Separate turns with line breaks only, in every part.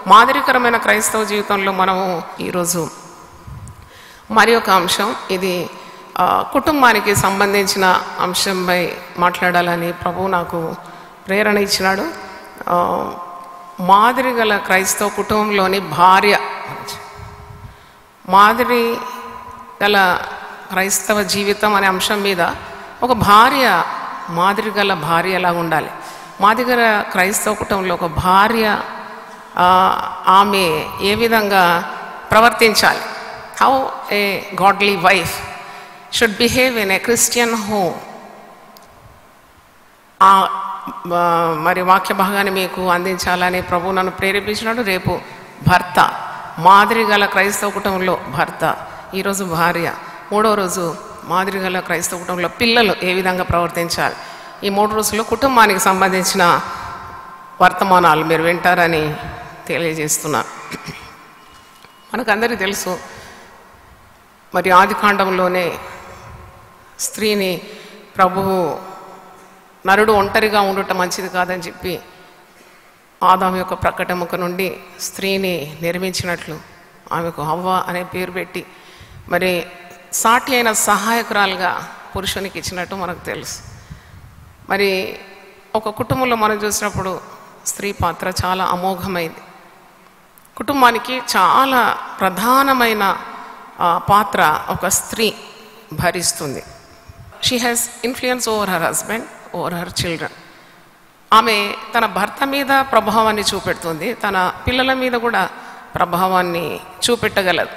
మాదిరికరమైన క్రైస్తవ జీవితంలో మనము ఈరోజు మరి ఒక అంశం ఇది ఆ, కుటుంబానికి సంబంధించిన అంశంపై మాట్లాడాలని ప్రభు నాకు ప్రేరణ ఇచ్చినాడు ఆ, మాదిరి గల క్రైస్తవ కుటుంబంలోని భార్య మాదిరి గల క్రైస్తవ జీవితం అనే అంశం మీద ఒక భార్య మాదిరి గల భార్య ఎలా ఉండాలి మాదిరి గల క్రైస్తవ కుటుంబంలో ఒక భార్య ఆ, ఆమె ఏ విధంగా ప్రవర్తించాలి how a godly wife should behave in a Christian home ఆ ఆ, మరి వాక్య భాగాన్ని మీకు అందించాలని ప్రభు నన్ను ప్రేరేపించినాడు రేపు భర్త మాదిరి గల క్రైస్తవ కుటుంబంలో భర్త ఈరోజు భార్య మూడో రోజు మాదిరి గల క్రైస్తవ కుటుంబంలో పిల్లలు ఏ విధంగా ప్రవర్తించాలి ఈ మూడు రోజుల్లో కుటుంబానికి సంబంధించిన వర్తమానాలు మీరు వింటారని తెలియజేస్తున్నా మనకందరికీ తెలుసు మరి ఆది కాండంలోనే స్త్రీని ప్రభువు నరుడు ఒంటరిగా ఉండటం మంచిది కాదని చెప్పి ఆదాం యొక్క ప్రకటముక నుండి స్త్రీని నిర్మించినట్లు ఆమెకు హవ్వ అనే పేరు పెట్టి మరి సాటి అయిన సహాయకురాలుగా పురుషునికి ఇచ్చినట్టు మనకు తెలుసు మరి ఒక కుటుంబంలో మనం చూసినప్పుడు స్త్రీ పాత్ర చాలా అమోఘమైంది కుటుంబానికి చాలా ప్రధానమైన ఆ, పాత్ర ఒక స్త్రీ భరిస్తుంది she has influence over her husband over her children ఆమె తన భర్త మీద ప్రభావాన్ని చూపెడుతుంది తన పిల్లల మీద కూడా ప్రభావాన్ని చూపెట్టగలదు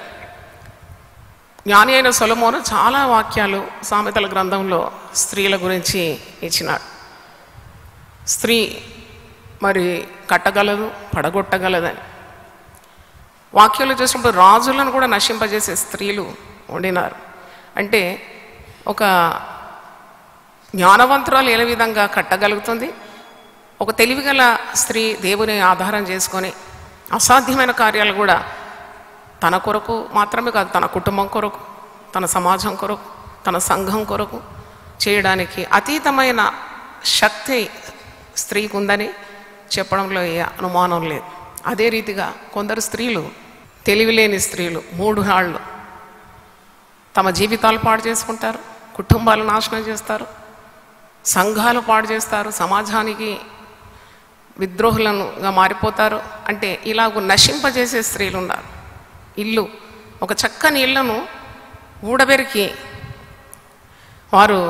జ్ఞాని అయిన సొలమోను చాలా వాక్యాలు సామెతల గ్రంథంలో స్త్రీల గురించి ఇచ్చినాడు స్త్రీ మరి కట్టగలదు పడగొట్టగలదని వాక్యాలు చూసినప్పుడు రాజులను కూడా నశింపజేసే స్త్రీలు ఉండినారు అంటే ఒక జ్ఞానవంతురాలు ఏ విధంగా కట్టగలుగుతుంది ఒక తెలివిగల స్త్రీ దేవుని ఆధారం చేసుకొని అసాధ్యమైన కార్యాలు కూడా తన కొరకు మాత్రమే కాదు తన కుటుంబం కొరకు తన సమాజం కొరకు తన సంఘం కొరకు చేయడానికి అతీతమైన శక్తి స్త్రీకి ఉందని చెప్పడంలో ఏ అనుమానం లేదు అదే రీతిగా కొందరు స్త్రీలు తెలివిలేని స్త్రీలు మూడు నాళ్ళు తమ జీవితాలు పాడు చేసుకుంటారు కుటుంబాలు నాశనం చేస్తారు సంఘాలు పాడు చేస్తారు సమాజానికి విద్రోహులనుగా మారిపోతారు అంటే ఇలాగ నశింపజేసే స్త్రీలు ఉన్నారు ఇల్లు ఒక చక్కని ఇళ్లను ఊడబెరికి వారు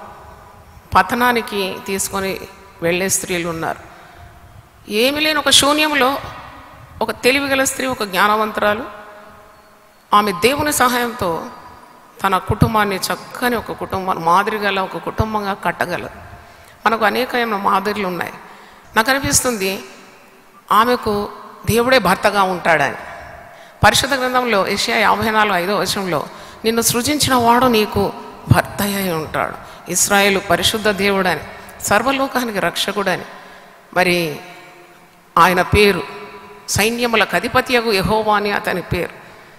పతనానికి తీసుకొని వెళ్ళే స్త్రీలు ఉన్నారు ఏమి లేని ఒక శూన్యంలో ఒక తెలివిగల స్త్రీ ఒక జ్ఞానవంతురాలు ఆమె దేవుని సహాయంతో తన కుటుంబాన్ని చక్కని ఒక కుటుంబం మాదిరిగల ఒక కుటుంబంగా కట్టగలదు మనకు అనేకమైన మాదిరిలు ఉన్నాయి నాకు అనిపిస్తుంది ఆమెకు దేవుడే భర్తగా ఉంటాడని పరిశుద్ధ గ్రంథంలో ఏషియా యాభై నాలుగు ఐదో వచనంలో నిన్ను సృజించిన వాడు నీకు భర్త అయి ఉంటాడు ఇస్రాయేలు పరిశుద్ధ దేవుడని సర్వలోకానికి రక్షకుడని మరి ఆయన పేరు సైన్యములకు అధిపతియగు యెహోవా అని అతని పేరు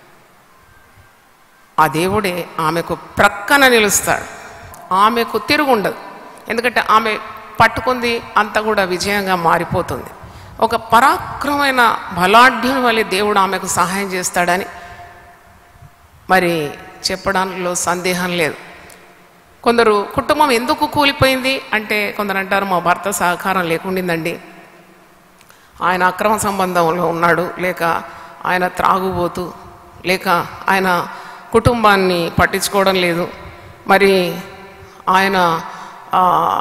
ఆ దేవుడే ఆమెకు ప్రక్కన నిలుస్తాడు ఆమెకు తిరుగుండదు ఎందుకంటే ఆమె పట్టుకుంది అంతా కూడా విజయంగా మారిపోతుంది ఒక పరాక్రమైన బలాఢ్యం వల్ల దేవుడు ఆమెకు సహాయం చేస్తాడని మరి చెప్పడంలో సందేహం లేదు కొందరు కుటుంబం ఎందుకు కూలిపోయింది అంటే కొందరు అంటారు మా భర్త సహకారం లేకుండిందండి ఆయన అక్రమ సంబంధంలో ఉన్నాడు లేక ఆయన త్రాగుబోతూ లేక ఆయన కుటుంబాన్ని పట్టించుకోవడం లేదు మరి ఆయన ఆ,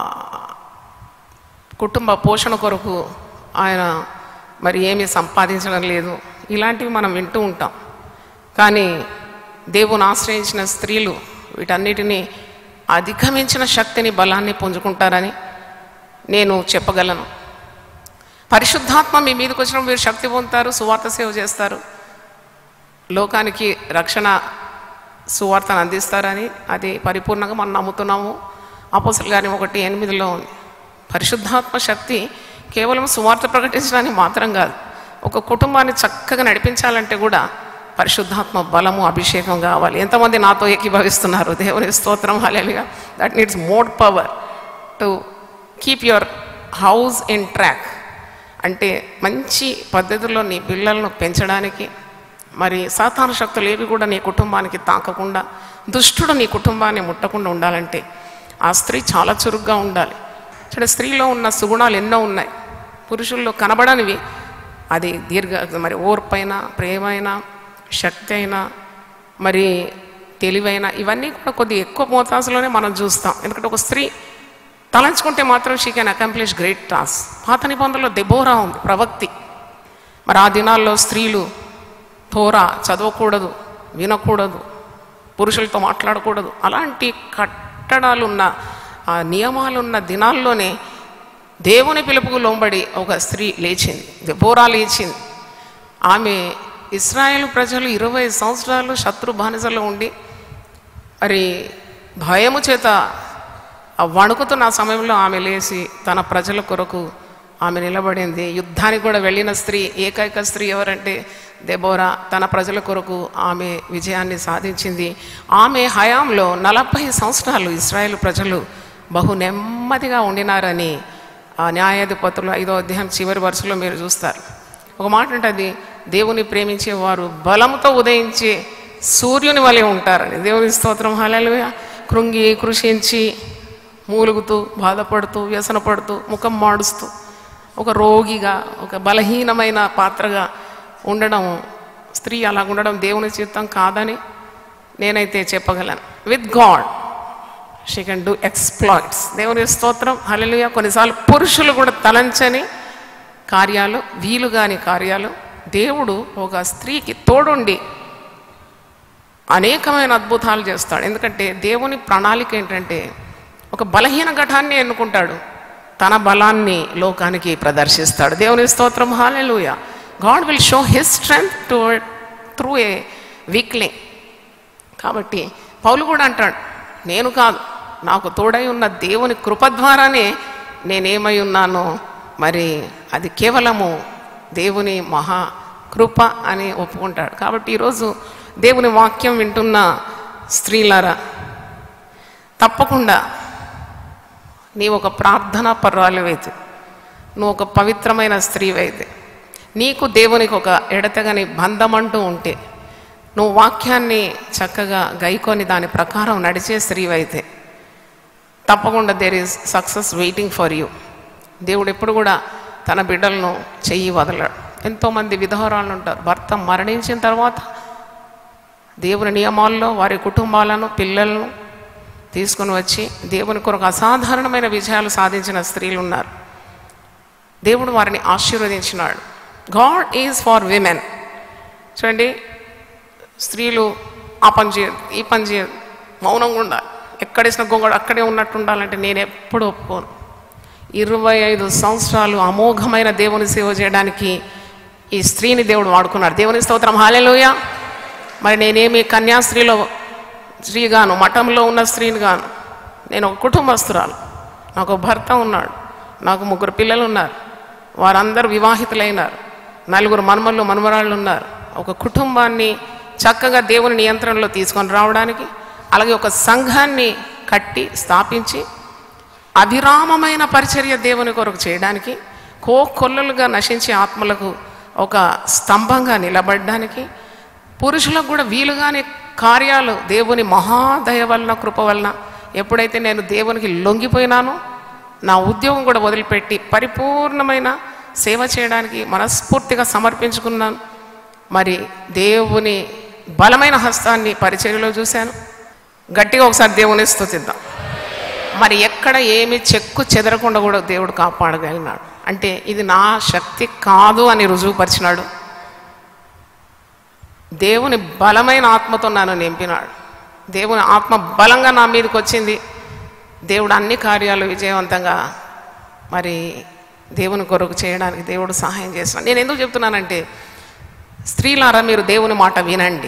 కుటుంబ పోషణ కొరకు ఆయన మరి ఏమీ సంపాదించడం లేదు ఇలాంటివి మనం వింటూ ఉంటాం కానీ దేవుని ఆశ్రయించిన స్త్రీలు వీటన్నిటినీ అధిగమించిన శక్తిని బలాన్ని పుంజుకుంటారని నేను చెప్పగలను పరిశుద్ధాత్మ మీ మీదకి వచ్చినప్పుడు మీరు శక్తి పొందుతారు సువార్త సేవ చేస్తారు లోకానికి రక్షణ సువార్తను అందిస్తారని అది పరిపూర్ణంగా మనం నమ్ముతున్నాము అపోసలు గారి ఒకటి ఎనిమిదిలో ఉంది పరిశుద్ధాత్మ శక్తి కేవలం సువార్త ప్రకటించడానికి మాత్రం కాదు ఒక కుటుంబాన్ని చక్కగా నడిపించాలంటే కూడా పరిశుద్ధాత్మ బలము అభిషేకం కావాలి ఎంతమంది నాతో ఏకీభవిస్తున్నారు దేవుని స్తోత్రం హాలేలుగా that needs more power to keep your house in track అంటే మంచి పద్ధతిలో నీ పిల్లలను పెంచడానికి మరి సాతాన శక్తులు ఏవి కూడా నీ కుటుంబానికి తాకకుండా దుష్టుడు నీ కుటుంబాన్ని ముట్టకుండా ఉండాలంటే ఆ స్త్రీ చాలా చురుగ్గా ఉండాలి చూడ స్త్రీలో ఉన్న సుగుణాలు ఎన్నో ఉన్నాయి పురుషుల్లో కనబడనివి అది దీర్ఘ మరి ఓర్పైన ప్రేమైన శక్తి అయినా మరి తెలివైన ఇవన్నీ కూడా కొద్ది ఎక్కువ మోతాసులోనే మనం చూస్తాం ఎందుకంటే ఒక స్త్రీ తలంచుకుంటే మాత్రం she can accomplish great task పాత నిబంధనలో దెబోరా ఉంది ప్రవక్తి మరి ఆ దినాల్లో స్త్రీలు తోరా చదవకూడదు వినకూడదు పురుషులతో మాట్లాడకూడదు అలాంటి కట్టడాలున్న ఆ నియమాలున్న దినాల్లోనే దేవుని పిలుపుకు లోంబడి ఒక స్త్రీ లేచింది దెబోరా లేచింది ఆమె ఇస్రాయేల్ ప్రజలు ఇరవై సంవత్సరాలు శత్రు బానిసలో ఉండి మరి భయము చేత ఆ వణుకుతున్న ఆ సమయంలో ఆమె లేచి తన ప్రజల కొరకు ఆమె నిలబడింది యుద్ధానికి కూడా వెళ్ళిన స్త్రీ ఏకైక స్త్రీ ఎవరంటే దెబోరా తన ప్రజల కొరకు ఆమె విజయాన్ని సాధించింది ఆమె హయాంలో నలభై సంవత్సరాలు ఇస్రాయేల్ ప్రజలు బహు నెమ్మదిగా ఉండినారని ఆ న్యాయాధిపతులు ఐదో అధ్యాయం చివరి వరుసలో మీరు చూస్తారు ఒక మాట ఉంటుంది దేవుని ప్రేమించే వారు బలంతో ఉదయించే సూర్యుని వలె ఉంటారని దేవుని స్తోత్రం హలలుయ కృంగి కృషించి మూలుగుతూ బాధపడుతూ వ్యసనపడుతూ ముఖం మాడుస్తూ ఒక రోగిగా ఒక బలహీనమైన పాత్రగా ఉండడం స్త్రీ అలా ఉండడం దేవుని చిత్తం కాదని నేనైతే చెప్పగలను with God she can do exploits దేవుని స్తోత్రం హల్లెలూయా కొన్నిసార్లు పురుషులు కూడా తలంచని కార్యాలు వీలు కాని కార్యాలు దేవుడు ఒక స్త్రీకి తోడుండి అనేకమైన అద్భుతాలు చేస్తాడు ఎందుకంటే దేవుని ప్రణాళిక ఏంటంటే ఒక బలహీన ఘటాన్ని ఎన్నుకుంటాడు తన బలాన్ని లోకానికి ప్రదర్శిస్తాడు దేవుని స్తోత్రం hallelujah God will show his strength to through a weakling కాబట్టి పౌలు కూడా అంటాడు నేను కాదు నాకు తోడై ఉన్న దేవుని కృప ద్వారానే నేనేమై ఉన్నానో మరి అది కేవలము దేవుని మహా కృప అని ఒప్పుకుంటాడు కాబట్టి ఈరోజు దేవుని వాక్యం వింటున్న స్త్రీలారా తప్పకుండా నీవు ఒక ప్రార్థనా పర్వాలవైతే నువ్వు ఒక పవిత్రమైన స్త్రీవైతే నీకు దేవునికి ఒక ఎడతెగని బంధం అంటూ ఉంటే నువ్వు వాక్యాన్ని చక్కగా గైకొని దాని ప్రకారం నడిచే స్త్రీవైతే తప్పకుండా there is success waiting for you దేవుడు ఎప్పుడు కూడా తన బిడ్డలను చెయ్యి వదలడు ఎంతోమంది విధవరాలు ఉంటారు భర్త మరణించిన తర్వాత దేవుని నియమాల్లో వారి కుటుంబాలను పిల్లలను తీసుకుని వచ్చి దేవుని కొరకు అసాధారణమైన విజయాలు సాధించిన స్త్రీలు ఉన్నారు దేవుడు వారిని ఆశీర్వదించినాడు గాడ్ ఈజ్ ఫార్ విమెన్ చూడండి స్త్రీలు ఆ పని చేయదు ఈ పని చేయదు మౌనంగా ఉండాలి ఎక్కడేసిన గొంగడు అక్కడే ఉన్నట్టు ఉండాలంటే నేను ఎప్పుడు ఒప్పుకోను ఇరవై ఐదు సంవత్సరాలు అమోఘమైన దేవుని సేవ చేయడానికి ఈ స్త్రీని దేవుడు వాడుకున్నాడు దేవుని స్తోత్రం హాలేలోయ మరి నేనేమి కన్యాస్త్రీలో స్త్రీగాను మఠంలో ఉన్న స్త్రీని గాను నేను ఒక కుటుంబస్తురాలు నాకు ఒక భర్త ఉన్నాడు నాకు ముగ్గురు పిల్లలు ఉన్నారు వారందరూ వివాహితులైనారు నలుగురు మనుమలు మనుమరాళ్ళు ఉన్నారు ఒక కుటుంబాన్ని చక్కగా దేవుని నియంత్రణలో తీసుకొని రావడానికి అలాగే ఒక సంఘాన్ని కట్టి స్థాపించి అవిరామమైన పరిచర్య దేవుని కొరకు చేయడానికి కోకొల్లలుగా నశించే ఆత్మలకు ఒక స్తంభంగా నిలబడడానికి పురుషులకు కూడా వీలుగాని కార్యాలు దేవుని మహాదయ వలన కృప వలన ఎప్పుడైతే నేను దేవునికి లొంగిపోయినానో నా ఉద్యోగం కూడా వదిలిపెట్టి పరిపూర్ణమైన సేవ చేయడానికి మనస్ఫూర్తిగా సమర్పించుకున్నాను మరి దేవుని బలమైన హస్తాన్ని పరిచర్యలో చూశాను గట్టిగా ఒకసారి దేవుని స్తుతిద్దాం మరి ఎక్కడ ఏమి చెక్కు చెదరకుండా కూడా దేవుడు కాపాడగలిగినాడు అంటే ఇది నా శక్తి కాదు అని రుజువుపరిచినాడు దేవుని బలమైన ఆత్మతో నన్ను నింపినాడు దేవుని ఆత్మ బలంగా నా మీదకి వచ్చింది దేవుడు అన్ని కార్యాలు విజయవంతంగా మరి దేవుని కొరకు చేయడానికి దేవుడు సహాయం చేస్తున్నాడు నేను ఎందుకు చెప్తున్నానంటే స్త్రీలారా మీరు దేవుని మాట వినండి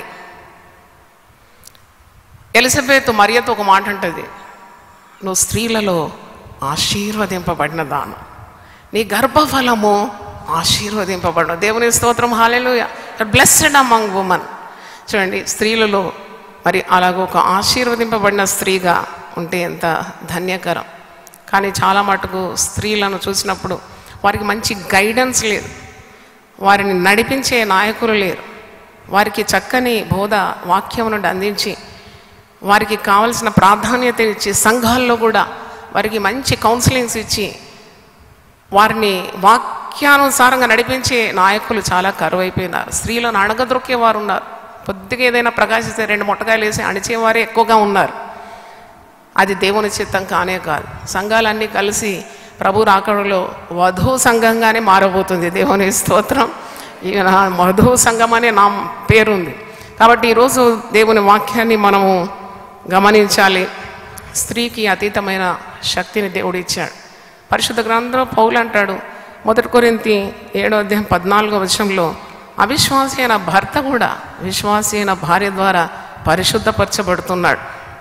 ఎలిజబెత్ మరియతో ఒక మాట అంటది నువ్వు స్త్రీలలో ఆశీర్వదింపబడిన దాను నీ గర్భఫలము ఆశీర్వదింపబడిన దేవుని స్తోత్రం హాలేలు బ్లెస్డ్ అమంగ్ ఉమన్ చూడండి స్త్రీలలో మరి అలాగ ఒక ఆశీర్వదింపబడిన స్త్రీగా ఉంటే ఎంత ధన్యకరం కానీ చాలా మటుకు స్త్రీలను చూసినప్పుడు వారికి మంచి గైడెన్స్ లేదు వారిని నడిపించే నాయకులు లేరు వారికి చక్కని బోధ వాక్యం నుండి అందించి వారికి కావలసిన ప్రాధాన్యత ఇచ్చి సంఘాల్లో కూడా వారికి మంచి కౌన్సిలింగ్స్ ఇచ్చి వారిని వాక్యానుసారంగా నడిపించే నాయకులు చాలా కరువైపోయినారు స్త్రీలను అణగదొక్కే వారు ఉన్నారు కొద్దిగా ఏదైనా ప్రకాశిస్తే రెండు మొట్టకాయలు వేసి అణిచేవారే ఎక్కువగా ఉన్నారు అది దేవుని చిత్తం కానే కాదు సంఘాలన్నీ కలిసి ప్రభు రాకడలో వధు సంఘంగానే మారబోతుంది దేవుని స్తోత్రం ఇక నా వధు సంఘం అనే నా పేరుంది కాబట్టి ఈరోజు దేవుని వాక్యాన్ని మనము గమనించాలి స్త్రీకి అతీతమైన శక్తిని దేవుడు ఇచ్చాడు పరిశుద్ధ గ్రంథంలో పౌలు అంటాడు మొదటి కొరింతి ఏడో అధ్యాయం పద్నాలుగో విషయంలో అవిశ్వాసి అయిన భర్త కూడా విశ్వాసి అయిన భార్య ద్వారా పరిశుద్ధపరచబడుతున్నాడు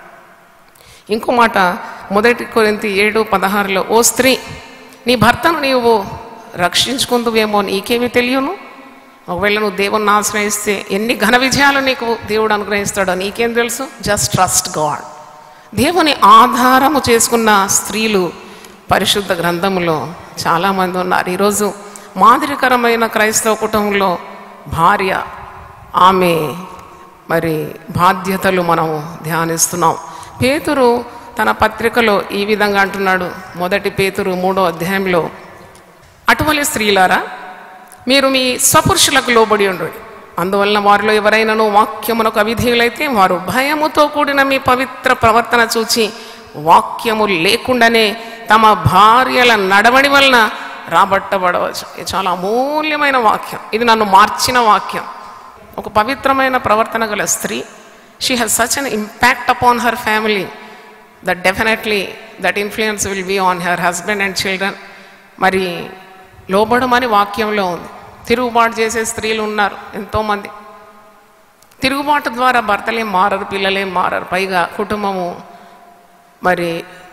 ఇంకో మాట మొదటి కొరింతి ఏడు పదహారులో ఓ స్త్రీ నీ భర్తను నీవు రక్షించుకుందువేమో నీకేమి తెలియను ఒకవేళ నువ్వు దేవుణ్ణి ఆశ్రయిస్తే ఎన్ని ఘన విజయాలు నీకు దేవుడు అనుగ్రహిస్తాడో నీకేం తెలుసు జస్ట్ ట్రస్ట్ గాడ్ దేవుని ఆధారము చేసుకున్న స్త్రీలు పరిశుద్ధ గ్రంథములో చాలామంది ఉన్నారు ఈరోజు మాదిరికరమైన క్రైస్తవ కుటుంబంలో భార్య ఆమె మరి బాధ్యతలు మనము ధ్యానిస్తున్నాం పేతురు తన పత్రికలో ఈ విధంగా అంటున్నాడు మొదటి పేతురు మూడో అధ్యాయంలో అటువలి స్త్రీలారా మీరు మీ స్వపురుషులకు లోబడి ఉండు అందువలన వారిలో ఎవరైనాను వాక్యమునకు అవిధేయులైతే వారు భయముతో కూడిన మీ పవిత్ర ప్రవర్తన చూచి వాక్యము లేకుండానే తమ భార్యల నడవడి వలన రాబట్టబడవచ్చు ఇది చాలా అమూల్యమైన వాక్యం ఇది నన్ను మార్చిన వాక్యం ఒక పవిత్రమైన ప్రవర్తన గల స్త్రీ she has such an impact upon her family that definitely that influence will be on her husband and children మరి లోబడమని వాక్యంలో ఉంది తిరుగుబాటు చేసే స్త్రీలు ఉన్నారు ఎంతోమంది తిరుగుబాటు ద్వారా భర్తలేం మారరు పిల్లలేం మారరు పైగా కుటుంబము మరి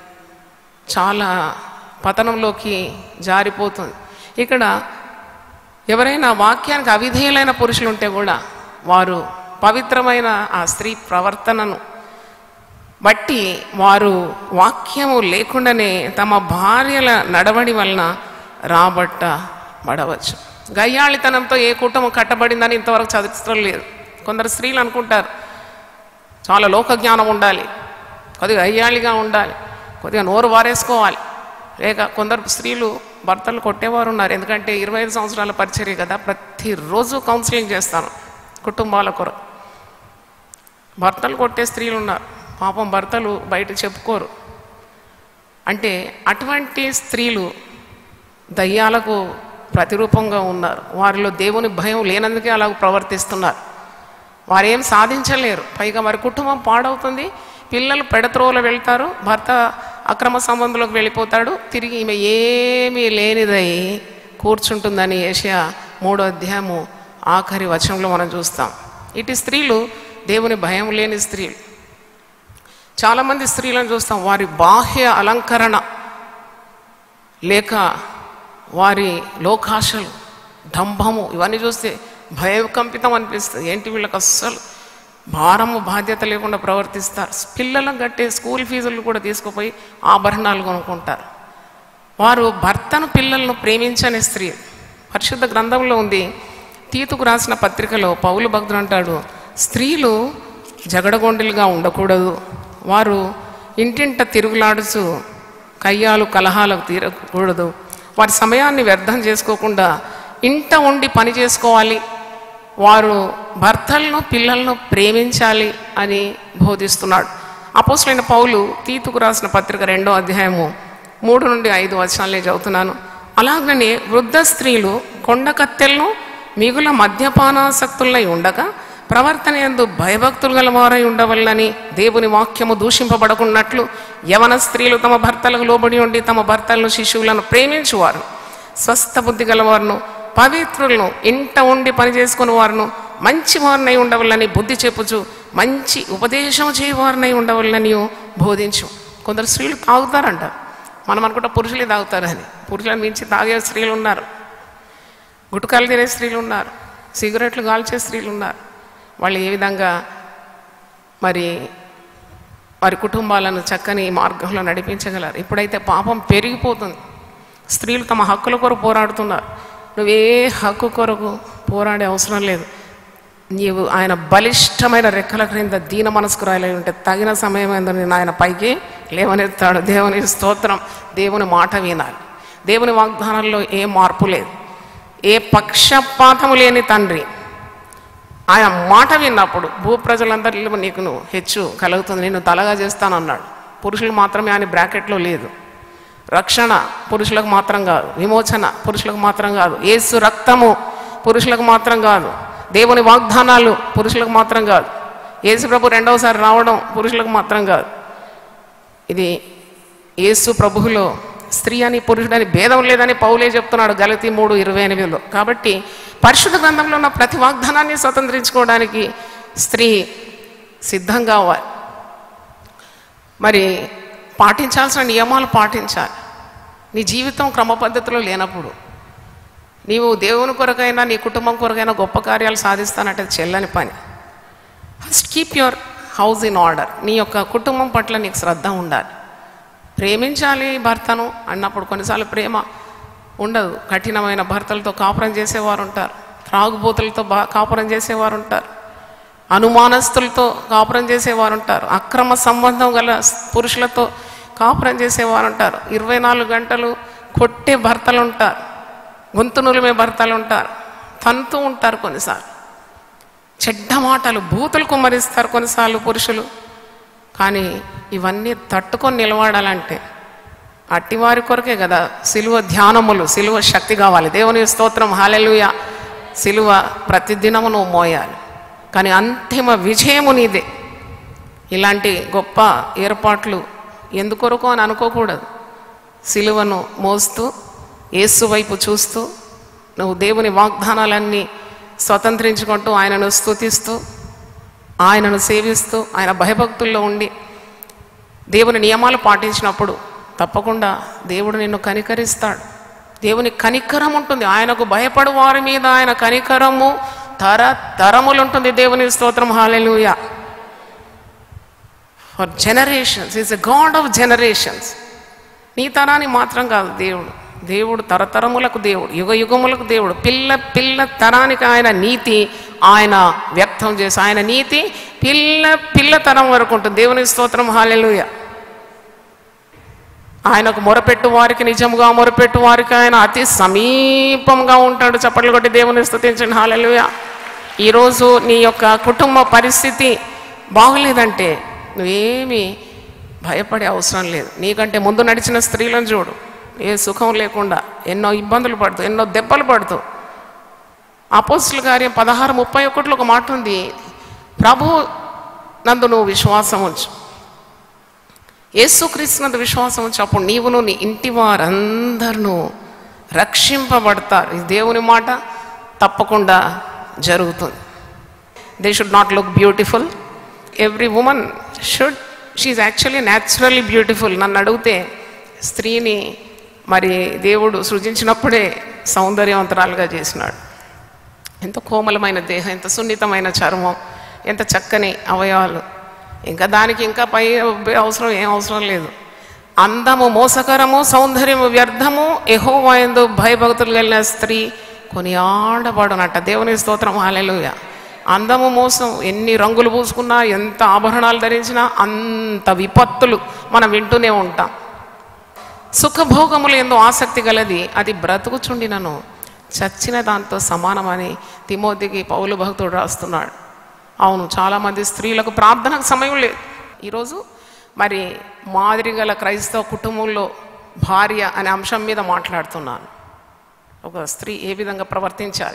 చాలా పతనంలోకి జారిపోతుంది ఇక్కడ ఎవరైనా వాక్యానికి అవిధేయులైన పురుషులు ఉంటే కూడా వారు పవిత్రమైన ఆ స్త్రీ ప్రవర్తనను బట్టి వారు వాక్యము లేకుండానే తమ భార్యల నడవడి వలన రాబట్టబడవచ్చు గయ్యాళితనంతో ఏ కుటుంబం కట్టబడిందని ఇంతవరకు చదువుతడం లేదు కొందరు స్త్రీలు అనుకుంటారు చాలా లోక జ్ఞానం ఉండాలి కొద్దిగా అయ్యాళిగా ఉండాలి కొద్దిగా నోరు వారేసుకోవాలి లేక కొందరు స్త్రీలు భర్తలు కొట్టేవారు ఉన్నారు ఎందుకంటే ఇరవై ఐదు సంవత్సరాల పరిచర్య కదా ప్రతిరోజు కౌన్సిలింగ్ చేస్తాను కుటుంబాల కొరకు భర్తలు కొట్టే స్త్రీలు ఉన్నారు పాపం భర్తలు బయట చెప్పుకోరు అంటే అటువంటి స్త్రీలు దయ్యాలకు ప్రతిరూపంగా ఉన్నారు వారిలో దేవుని భయం లేనందుకే అలా ప్రవర్తిస్తున్నారు వారేం సాధించలేరు పైగా వారి కుటుంబం పాడవుతుంది పిల్లలు పెడత్రోవలో వెళ్తారు భర్త అక్రమ సంబంధంలోకి వెళ్ళిపోతాడు తిరిగి ఈమె ఏమీ లేనిదై కూర్చుంటుందని ఏషియా మూడో అధ్యాయము ఆఖరి వచనంలో మనం చూస్తాం ఇటు స్త్రీలు దేవుని భయం లేని స్త్రీలు చాలామంది స్త్రీలను చూస్తాం వారి బాహ్య అలంకరణ లేక వారి లోకాశలు డంభము ఇవన్నీ చూస్తే భయకంపితం అనిపిస్తుంది ఏంటి వీళ్ళకి అస్సలు భారము బాధ్యత లేకుండా ప్రవర్తిస్తారు పిల్లలకు కట్టే స్కూల్ ఫీజులు కూడా తీసుకుపోయి ఆభరణాలు కొనుక్కుంటారు వారు భర్తను పిల్లలను ప్రేమించని స్త్రీ పరిశుద్ధ గ్రంథంలో ఉంది తీతుకు రాసిన పత్రికలో పౌలు భక్తుడు అంటాడు స్త్రీలు జగడగొండలుగా ఉండకూడదు వారు ఇంటింట తిరుగులాడుచు కయ్యాలు కలహాలకు తీరకూడదు వారి సమయాన్ని వ్యర్థం చేసుకోకుండా ఇంట ఉండి పని చేసుకోవాలి వారు భర్తలను పిల్లలను ప్రేమించాలి అని బోధిస్తున్నాడు అపోసులైన పౌలు తీతుకు రాసిన పత్రిక రెండో అధ్యాయము మూడు నుండి ఐదు వచనాలే చదువుతున్నాను అలాగనే వృద్ధ స్త్రీలు కొండ కత్తెలను మిగుల మద్యపానాసక్తులై ఉండగా ప్రవర్తన ఎందు భయభక్తులు గలవారై ఉండవల్లని దేవుని వాక్యము దూషింపబడకున్నట్లు యవన స్త్రీలు తమ భర్తలకు లోబడి ఉండి తమ భర్తలను శిశువులను ప్రేమించువారు స్వస్థ బుద్ధి గలవారును పవిత్రులను ఇంట ఉండి పని చేసుకుని వారును మంచి వారినై ఉండవల్లని బుద్ధి చెప్పుచు మంచి ఉపదేశం చేయవారినై ఉండవల్లని బోధించు కొందరు స్త్రీలు తాగుతారంట మనం అనుకుంటా పురుషులే తాగుతారని పురుషులను మించి తాగే స్త్రీలు ఉన్నారు గుటకాలు తినే స్త్రీలు ఉన్నారు సిగరెట్లు కాల్చే స్త్రీలు ఉన్నారు వాళ్ళు ఏ విధంగా మరి వారి కుటుంబాలను చక్కని మార్గంలో నడిపించగలరు ఇప్పుడైతే పాపం పెరిగిపోతుంది స్త్రీలు తమ హక్కుల కొరకు పోరాడుతున్నారు నువ్వే హక్కు కొరకు పోరాడే అవసరం లేదు నీవు ఆయన బలిష్టమైన రెక్కల క్రింద దీన మనసుకు రాయలై ఉంటే తగిన సమయం ఏందో నేను ఆయన పైకి లేవనెత్తాడు దేవుని స్తోత్రం దేవుని మాట వినాలి దేవుని వాగ్దానాల్లో ఏ మార్పు లేదు ఏ పక్షపాతము లేని తండ్రి ఆయన మాట విన్నప్పుడు భూ ప్రజలందరిలో నీకు నువ్వు హెచ్చు కలుగుతుంది నేను తలగా చేస్తానన్నాడు పురుషులు మాత్రమే ఆయన బ్రాకెట్లో లేదు రక్షణ పురుషులకు మాత్రం కాదు విమోచన పురుషులకు మాత్రం కాదు ఏసు రక్తము పురుషులకు మాత్రం కాదు దేవుని వాగ్దానాలు పురుషులకు మాత్రం కాదు యేసు ప్రభు రెండవసారి రావడం పురుషులకు మాత్రం కాదు ఇది యేసు ప్రభువులో స్త్రీ అని పురుషుడని భేదం లేదని పౌలే చెప్తున్నాడు గలతి మూడు ఇరవై ఎనిమిదిలో కాబట్టి పరిశుద్ధ గ్రంథంలో ఉన్న ప్రతి వాగ్దానాన్ని స్వతంత్రించుకోవడానికి స్త్రీ సిద్ధంగా అవ్వాలి మరి పాటించాల్సిన నియమాలు పాటించాలి నీ జీవితం క్రమ పద్ధతిలో లేనప్పుడు నీవు దేవుని కొరకైనా నీ కుటుంబం కొరకైనా గొప్ప కార్యాలు సాధిస్తానంటే అది చెల్లని పని first keep your house in order నీ యొక్క కుటుంబం పట్ల నీకు శ్రద్ధ ఉండాలి ప్రేమించాలి భర్తను అన్నప్పుడు కొన్నిసార్లు ప్రేమ ఉండదు కఠినమైన భర్తలతో కాపురం చేసేవారు ఉంటారు త్రాగుబోతులతో బా కాపురం చేసేవారు ఉంటారు అనుమానస్తులతో కాపురం చేసేవారు ఉంటారు అక్రమ సంబంధం గల పురుషులతో కాపురం చేసేవారు ఉంటారు ఇరవై నాలుగు గంటలు కొట్టే భర్తలు ఉంటారు గొంతు నులిమే భర్తలు ఉంటారు తంతూ ఉంటారు కొన్నిసార్లు చెడ్డ మాటలు బూతులు కుమ్మరిస్తారు కొన్నిసార్లు పురుషులు కానీ ఇవన్నీ తట్టుకొని నిలబడాలంటే అట్టివారి కొరకే కదా సిలువ ధ్యానములు సిలువ శక్తి కావాలి దేవుని స్తోత్రం హాలెలుయ సిలువ ప్రతిదినము నువ్వు మోయాలి కానీ అంతిమ విజయము నీదే ఇలాంటి గొప్ప ఏర్పాట్లు ఎందుకొరకు అని అనుకోకూడదు సిలువను మోస్తూ యేసు వైపు చూస్తూ నువ్వు దేవుని వాగ్దానాలన్నీ స్వతంత్రించుకుంటూ ఆయనను స్తుతిస్తూ ఆయనను సేవిస్తూ ఆయన భయభక్తుల్లో ఉండి దేవుని నియమాలు పాటించినప్పుడు తప్పకుండా దేవుడు నిన్ను కనికరిస్తాడు దేవుని కనికరం ఉంటుంది ఆయనకు భయపడు వారి మీద ఆయన కనికరము తర తరములు ఉంటుంది దేవుని స్తోత్రం hallelujah for generations is a God of generations నీ తరాన్ని మాత్రం కాదు దేవుడు దేవుడు తరతరములకు దేవుడు యుగ యుగములకు దేవుడు పిల్ల పిల్ల తరానికి ఆయన నీతి ఆయన వ్యక్తం చేసి ఆయన నీతి పిల్ల పిల్ల తరం వరకు ఉంటుంది దేవుని స్తోత్రం హాలెలుయ ఆయనకు మొరపెట్టు వారికి నిజముగా మొరపెట్టు వారికి ఆయన అతి సమీపంగా ఉంటాడు చప్పట్లు కొట్టి దేవుని స్తుతించండి హాలెలుయ ఈరోజు నీ యొక్క కుటుంబ పరిస్థితి బాగలేదంటే నువ్వేమీ భయపడే అవసరం లేదు నీకంటే ముందు నడిచిన స్త్రీలను చూడు ఏ సుఖం లేకుండా ఎన్నో ఇబ్బందులు పడుతూ ఎన్నో దెబ్బలు పడుతూ అపోస్తుల కార్యం పదహారు ముప్పై ఒకటిలో ఒక మాట ఉంది ప్రభు నందు నువ్వు విశ్వాసం ఉంచు యేసుక్రీస్తునందు విశ్వాసం ఉంచు అప్పుడు నీవును నీ ఇంటి వారందరూ రక్షింపబడతారు ఇది దేవుని మాట తప్పకుండా జరుగుతుంది they should not look beautiful every woman should she actually naturally beautiful నన్ను అడిగితే స్త్రీని మరి దేవుడు సృజించినప్పుడే సౌందర్యవంతరాలుగా చేసినాడు ఎంత కోమలమైన దేహం ఎంత సున్నితమైన చర్మం ఎంత చక్కని అవయవాలు ఇంకా దానికి ఇంకా పై అవసరం ఏం అవసరం లేదు అందము మోసకరము సౌందర్యము వ్యర్థము ఎహోవాయందు భయభక్తులు కలిగిన స్త్రీ కొని ఆడబడునట దేవుని స్తోత్రం హాలెలుయ అందము మోసం ఎన్ని రంగులు పూసుకున్నా ఎంత ఆభరణాలు ధరించినా అంత విపత్తులు మనం వింటూనే ఉంటాం సుఖభోగములు ఎంతో ఆసక్తి గలది అది బ్రతుకుచుండినను చచ్చిన దాంతో సమానమని తిమోతికి పౌలు భక్తుడు రాస్తున్నాడు అవును చాలామంది స్త్రీలకు ప్రార్థనకు సమయం లేదు ఈరోజు మరి మాదిరి గల క్రైస్తవ కుటుంబంలో భార్య అనే అంశం మీద మాట్లాడుతున్నాను ఒక స్త్రీ ఏ విధంగా ప్రవర్తించాలి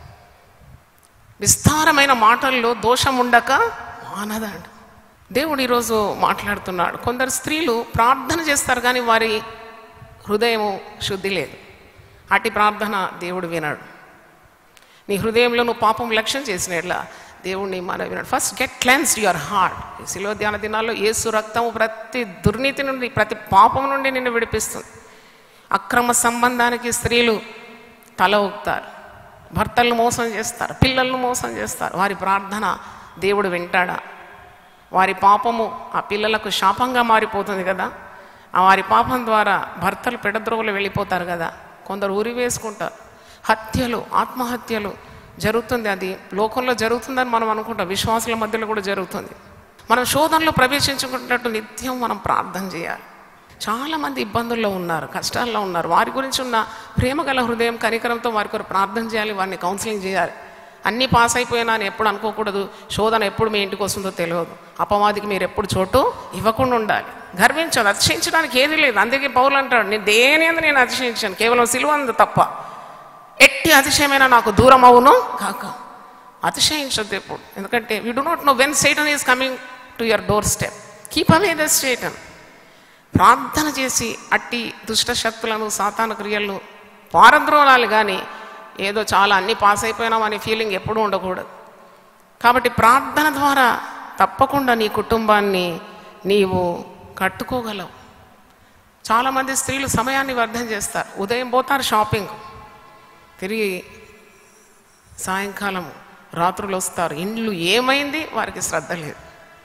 విస్తారమైన మాటల్లో దోషం ఉండక మానదండు దేవుడు ఈరోజు మాట్లాడుతున్నాడు కొందరు స్త్రీలు ప్రార్థన చేస్తారు కానీ వారి హృదయము శుద్ధి లేదు అటు ప్రార్థన దేవుడు వినాడు నీ హృదయంలో నువ్వు పాపం లక్ష్యం చేసినట్లా దేవుడిని మన వినాడు first get cleansed your heart ఈ శిలువ ధ్యాన దినాల్లో ఏసు రక్తము ప్రతి దుర్నీతి నుండి ప్రతి పాపం నుండి నిన్ను విడిపిస్తుంది అక్రమ సంబంధానికి స్త్రీలు తల ఊపుతారు భర్తలను మోసం చేస్తారు పిల్లలను మోసం చేస్తారు వారి ప్రార్థన దేవుడు వింటాడా వారి పాపము ఆ పిల్లలకు శాపంగా మారిపోతుంది కదా ఆ వారి పాపం ద్వారా భర్తలు పెడద్రోవలు వెళ్ళిపోతారు కదా కొందరు ఉరి వేసుకుంటారు హత్యలు ఆత్మహత్యలు జరుగుతుంది అది లోకంలో జరుగుతుందని మనం అనుకుంటాం విశ్వాసుల మధ్యలో కూడా జరుగుతుంది మనం శోధనలో ప్రవేశించుకున్నట్టు నిత్యం మనం ప్రార్థన చేయాలి చాలామంది ఇబ్బందుల్లో ఉన్నారు కష్టాల్లో ఉన్నారు వారి గురించి ఉన్న ప్రేమ గల హృదయం కనికరంతో వారి కొరకు ప్రార్థన చేయాలి వారిని కౌన్సిలింగ్ చేయాలి అన్నీ పాస్ అయిపోయినా అని ఎప్పుడు అనుకోకూడదు శోధన ఎప్పుడు మీ ఇంటికి వస్తుందో తెలియదు అపవాదికి మీరు ఎప్పుడు చోటు ఇవ్వకుండా ఉండాలి గర్వించదు అతిశయించడానికి ఏది లేదు అందుకే పౌరులు అంటాడు నేను దేని అందు నేను అతిశయించాను కేవలం సిలువందు తప్ప ఎట్టి అతిశయమైనా నాకు దూరం అవును కాక అతిశయించద్దు ఎప్పుడు ఎందుకంటే you do not know when Satan is coming to your doorstep keep away the Satan ప్రార్థన చేసి అట్టి దుష్ట శక్తులను సాతాన క్రియలను పారద్రోలాలి కానీ ఏదో చాలా అన్ని పాస్ అయిపోయినాం అనే ఫీలింగ్ ఎప్పుడూ ఉండకూడదు కాబట్టి ప్రార్థన ద్వారా తప్పకుండా నీ కుటుంబాన్ని నీవు కట్టుకోగలవు చాలామంది స్త్రీలు సమయాన్ని వ్యర్థం చేస్తారు ఉదయం పోతారు షాపింగ్ తిరిగి సాయంకాలం రాత్రులు వస్తారు ఇండ్లు ఏమైంది వారికి శ్రద్ధ లేదు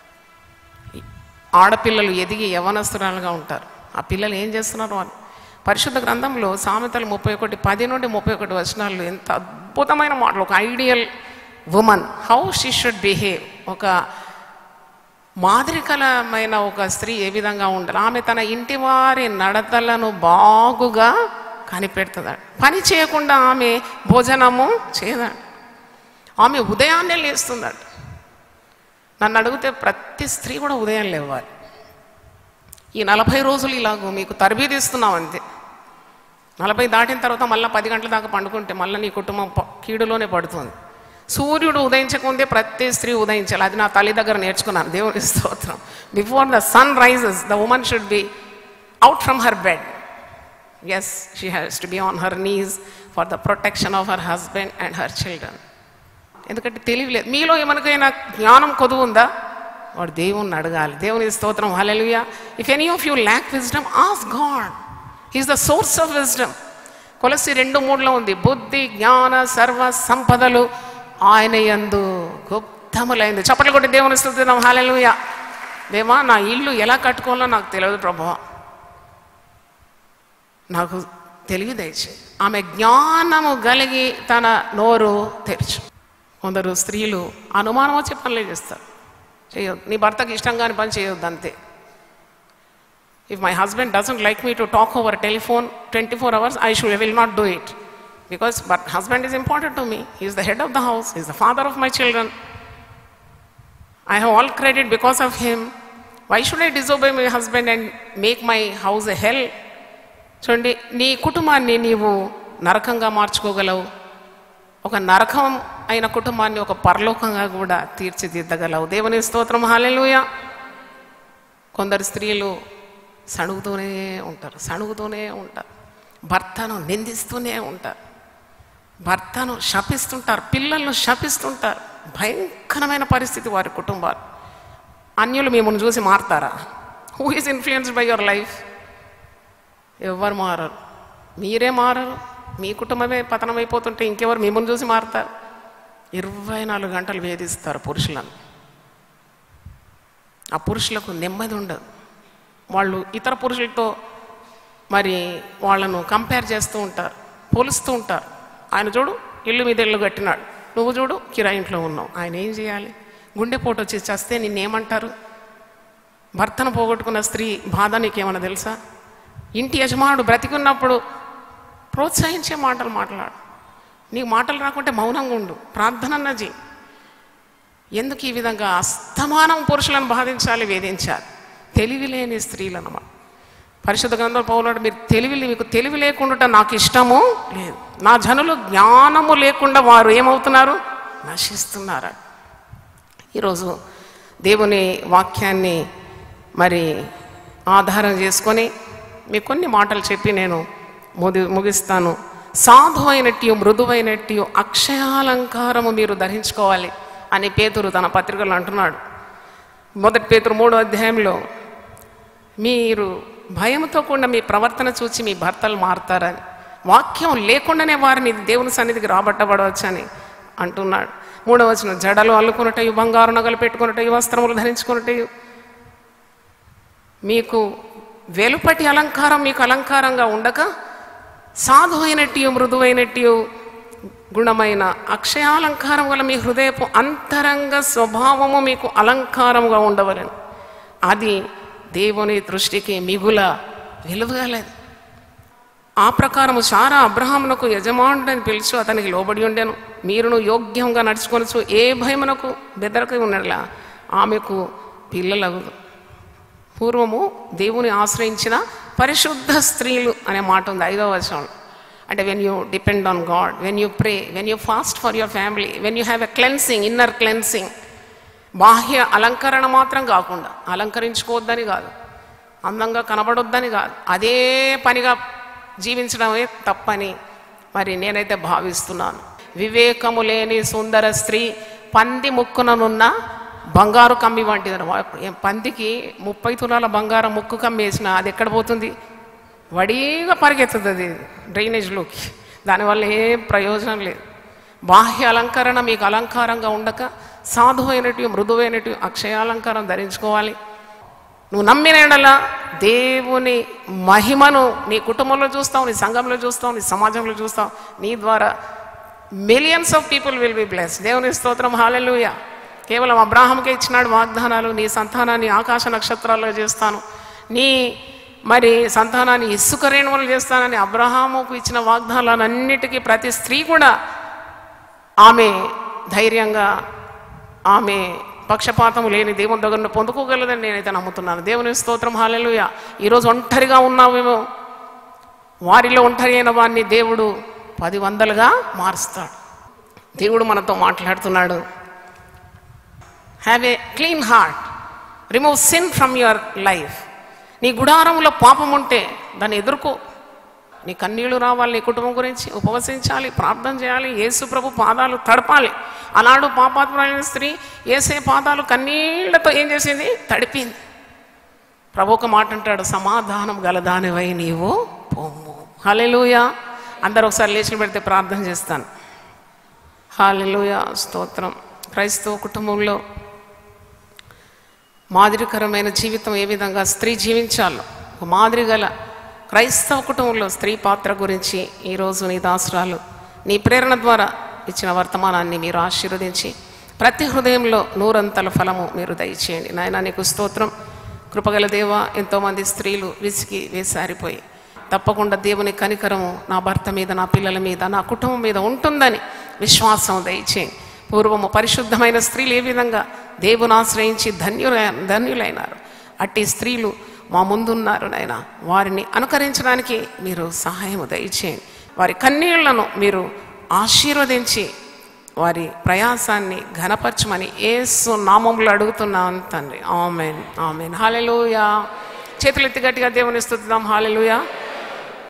ఆడపిల్లలు ఎదిగి యవనస్తురాలుగా ఉంటారు ఆ పిల్లలు ఏం చేస్తున్నారు వాళ్ళు పరిశుద్ధ గ్రంథంలో సామెతలు ముప్పై ఒకటి పది నుండి ముప్పై ఒకటి వచనాలు ఎంత అద్భుతమైన మాటలు ఒక ideal woman how she should behave ఒక మాదిరికలమైన ఒక స్త్రీ ఏ విధంగా ఉండాలి ఆమె తన ఇంటి వారి నడతలను బాగుగా కనిపెడుతుందాడు పని చేయకుండా ఆమె భోజనము చేయదాడు ఆమె ఉదయాన్నే లేస్తుందట నన్ను అడిగితే ప్రతి స్త్రీ కూడా ఉదయం లేవాలి ఈ నలభై రోజులు ఇలాగో మీకు తరబీదు ఇస్తున్నాం అంతే నలభై దాటిన తర్వాత మళ్ళీ పది గంటల దాకా పండుకుంటే మళ్ళీ నీ కుటుంబం ప- కీడులోనే పడుతుంది సూర్యుడు ఉదయించకముందే ప్రతి స్త్రీ ఉదయించాలి అది నా తల్లి దగ్గర నేర్చుకున్నాను దేవుని స్తోత్రం before the sun rises the woman should be out from her bed as she has to be on her knees for the protection of her husband and her children ఎందుకంటే తెలియలేదు మీలో ఏమనకైనా జ్ఞానం కొదువు ఉందా వాడు దేవుణ్ణి అడగాలి దేవుని స్తోత్రం hallelujah if any of you lack wisdom as God is the source of wisdom కొలసి రెండు మూడులో ఉంది బుద్ధి జ్ఞాన సర్వ సంపదలు ఆయన యందు గుప్తములైంది చప్పట్లు కొట్టి దేవుని స్తుతిద్దాం హల్లెలూయా దేవా నా ఇల్లు ఎలా కట్టుకోవాలో నాకు తెలియదు ప్రభా నాకు తెలివి దయచే ఆమె జ్ఞానము కలిగి తన నోరు తెరచు కొందరు స్త్రీలు అనుమానం వచ్చే పనులే చేస్తారు చేయొద్దు నీ భర్తకి ఇష్టం కాని పని చేయొద్దు అంతే if my husband doesn't like me to talk over telephone twenty four hours I should will not do it because but husband is important to me is the head of the house is the father of my children I have all credit because of him why should I disobey my husband and make my house a hell చూడండి నీ కుటుంబాన్ని నీవు నరకంగా మార్చుకోగలవు ఒక నరకం అయిన కుటుంబాన్ని ఒక పరలోకంగా కూడా తీర్చిదిద్దగలవు దేవుని స్తోత్రం హాలెలుయ కొందరు స్త్రీలు సణుగుతూనే ఉంటారు సణుగుతూనే ఉంటారు భర్తను నిందిస్తూనే ఉంటారు భర్తను శపిస్తుంటారు పిల్లలను శపిస్తుంటారు భయంకరమైన పరిస్థితి వారి కుటుంబాలు అన్యులు మిమ్మల్ని చూసి మారుతారా who is influenced by your life ఎవరు మారరు మీరే మారరు మీ కుటుంబమే పతనం అయిపోతుంటే ఇంకెవరు మిమ్మల్ని చూసి మారుతారు ఇరవై నాలుగు గంటలు వేధిస్తారు పురుషులను ఆ పురుషులకు నెమ్మది ఉండదు వాళ్ళు ఇతర పురుషులతో మరి వాళ్ళను కంపేర్ చేస్తూ ఉంటారు పోలుస్తూ ఉంటారు ఆయన చూడు ఇల్లు మీద ఇల్లు కట్టినాడు నువ్వు చూడు కిరాయి ఇంట్లో ఉన్నావు ఆయన ఏం చేయాలి గుండెపోటు వచ్చి చేస్తే నిన్నేమంటారు భర్తను పోగొట్టుకున్న స్త్రీ బాధ నీకేమన్నా తెలుసా ఇంటి యజమానుడు బ్రతికున్నప్పుడు ప్రోత్సహించే మాటలు మాట్లాడు నీకు మాటలు రాకుంటే మౌనంగా ఉండు ప్రార్థన అన్నజీ ఎందుకు ఈ విధంగా అస్తమానం పురుషులను బాధించాలి వేధించాలి తెలివి లేని స్త్రీలు అన్నమాట పరిశుద్ధ గ్రంథం పౌరుడు మీరు తెలివి మీకు తెలివి లేకుండా నాకు ఇష్టము లేదు నా జనులు జ్ఞానము లేకుండా వారు ఏమవుతున్నారు నశిస్తున్నారు ఈరోజు దేవుని వాక్యాన్ని మరి ఆధారం చేసుకొని మీకు కొన్ని మాటలు చెప్పి నేను ముగి ముగిస్తాను సాధువైనట్టు మృదువైనట్టు అక్షయాలంకారము మీరు ధరించుకోవాలి అని పేతురు తన పత్రికలో అంటున్నాడు మొదటి పేతురు మూడో అధ్యాయంలో మీరు భయంతో కూడా మీ ప్రవర్తన చూసి మీ భర్తలు మారుతారని వాక్యం లేకుండానే వారిని దేవుని సన్నిధికి రాబట్టబడవచ్చని అంటున్నాడు మూడవ వచనం జడలు అల్లుకున్నటయు బంగారు నగలు పెట్టుకున్నటయు వస్త్రములు ధరించుకున్నటయు మీకు వెలుపటి అలంకారం మీకు అలంకారంగా ఉండక సాధువైనట్టు మృదువైనట్టు గుణమైన అక్షయాలంకారం వల్ల మీ హృదయపు అంతరంగ స్వభావము మీకు అలంకారముగా ఉండవలను అది దేవుని దృష్టికి మిగుల విలువగలది ఆ ప్రకారము సారా అబ్రహామునకు యజమానుడని పిలుచు అతనికి లోబడి ఉండెను మీరును యోగ్యంగా నడుచుకొనచ్చు ఏ భయమునకు బెదరక ఉన్నట్లా ఆమెకు పిల్లలగు పూర్వము దేవుని ఆశ్రయించిన పరిశుద్ధ స్త్రీలు అనే మాట ఉంది ఐదవ వచనం అంటే when you depend on God when you pray when you fast for your family when you have a cleansing inner cleansing బాహ్య అలంకరణ మాత్రం కాకుండా అలంకరించుకోవద్దని కాదు అందంగా కనబడొద్దని కాదు అదే పనిగా జీవించడమే తప్పని మరి నేనైతే భావిస్తున్నాను వివేకము లేని సుందర స్త్రీ పంది ముక్కుననున్న బంగారు కమ్మి వంటిది అన్నమాట. పందికి ముప్పై తులాల బంగారం ముక్కు కమ్మి వేసిన అది ఎక్కడ పోతుంది వడిగా పరిగెత్తుతుంది అది డ్రైనేజ్లోకి దానివల్ల ఏం ప్రయోజనం లేదు బాహ్య అలంకరణ మీకు అలంకారంగా ఉండక సాధువైనట్టు మృదువైనట్టు అక్షయాలంకారం ధరించుకోవాలి నువ్వు నమ్మిన ఎడల దేవుని మహిమను నీ కుటుంబంలో చూస్తావు నీ సంఘంలో చూస్తావు నీ సమాజంలో చూస్తావు నీ ద్వారా millions of people will be bless దేవుని స్తోత్రం హాలెలుయ కేవలం అబ్రాహంకే ఇచ్చినాడు వాగ్దానాలు నీ సంతానాన్ని ఆకాశ నక్షత్రాల్లో చేస్తాను నీ మరి సంతానాన్ని ఇసుక రేణువులు చేస్తానని అబ్రహాముకు ఇచ్చిన వాగ్దానాలన్నిటికీ ప్రతి స్త్రీ కూడా ఆమె ధైర్యంగా ఆమె పక్షపాతం లేని దేవుని దగ్గర పొందుకోగలదని నేనైతే నమ్ముతున్నాను దేవుని స్తోత్రం హాలెలుయ ఈరోజు ఒంటరిగా ఉన్నామేమో వారిలో ఒంటరి అయిన వారిని దేవుడు పది వందలుగా మారుస్తాడు దేవుడు మనతో మాట్లాడుతున్నాడు have a clean heart remove sin from your life నీ గుడారంలో పాపం ఉంటే దాన్ని ఎదుర్కో నీ కన్నీళ్లు రావాలి నీ కుటుంబం గురించి ఉపవసించాలి ప్రార్థన చేయాలి యేసు ప్రభు పాదాలు తడపాలి అలాడు పాపాత్మైన స్త్రీ ఏసే పాదాలు కన్నీళ్లతో ఏం చేసింది తడిపింది ప్రభు ఒక మాట అంటాడు సమాధానం గలదానివై నీవు పొమ్ము హాలెలూయ అందరూ ఒకసారి లేచి పెడితే ప్రార్థన చేస్తాను హాలెలూయ స్తోత్రం క్రైస్తవ కుటుంబంలో మాదిరికరమైన జీవితం ఏ విధంగా స్త్రీ జీవించాలో ఒక మాదిరి గల క్రైస్తవ కుటుంబంలో స్త్రీ పాత్ర గురించి ఈరోజు నీ దాసురాలు నీ ప్రేరణ ద్వారా ఇచ్చిన వర్తమానాన్ని మీరు ఆశీర్వదించి ప్రతి హృదయంలో నూరంతల ఫలము మీరు దయచేయండి నాయన నీకు స్తోత్రం కృపగల దేవ ఎంతోమంది స్త్రీలు విసిగి వేసారిపోయి తప్పకుండా దేవుని కనికరము నా భర్త మీద నా పిల్లల మీద నా కుటుంబం మీద ఉంటుందని విశ్వాసం దయచేయండి పూర్వము పరిశుద్ధమైన స్త్రీలు ఏ విధంగా దేవుని ఆశ్రయించి ధన్యుల ధన్యులైనారు అట్టి స్త్రీలు మా ముందున్నారు నాయన వారిని అనుకరించడానికి మీరు సహాయము దయచేయండి వారి కన్నీళ్లను మీరు ఆశీర్వదించి వారి ప్రయాసాన్ని ఘనపరచమని ఏసు నామంలో అడుగుతున్నాను తండ్రి ఆమెన్ ఆమెన్ హాలెలూయా చేతులెత్తి గట్టిగా దేవుని స్తుతిద్దాం హాలెలూయా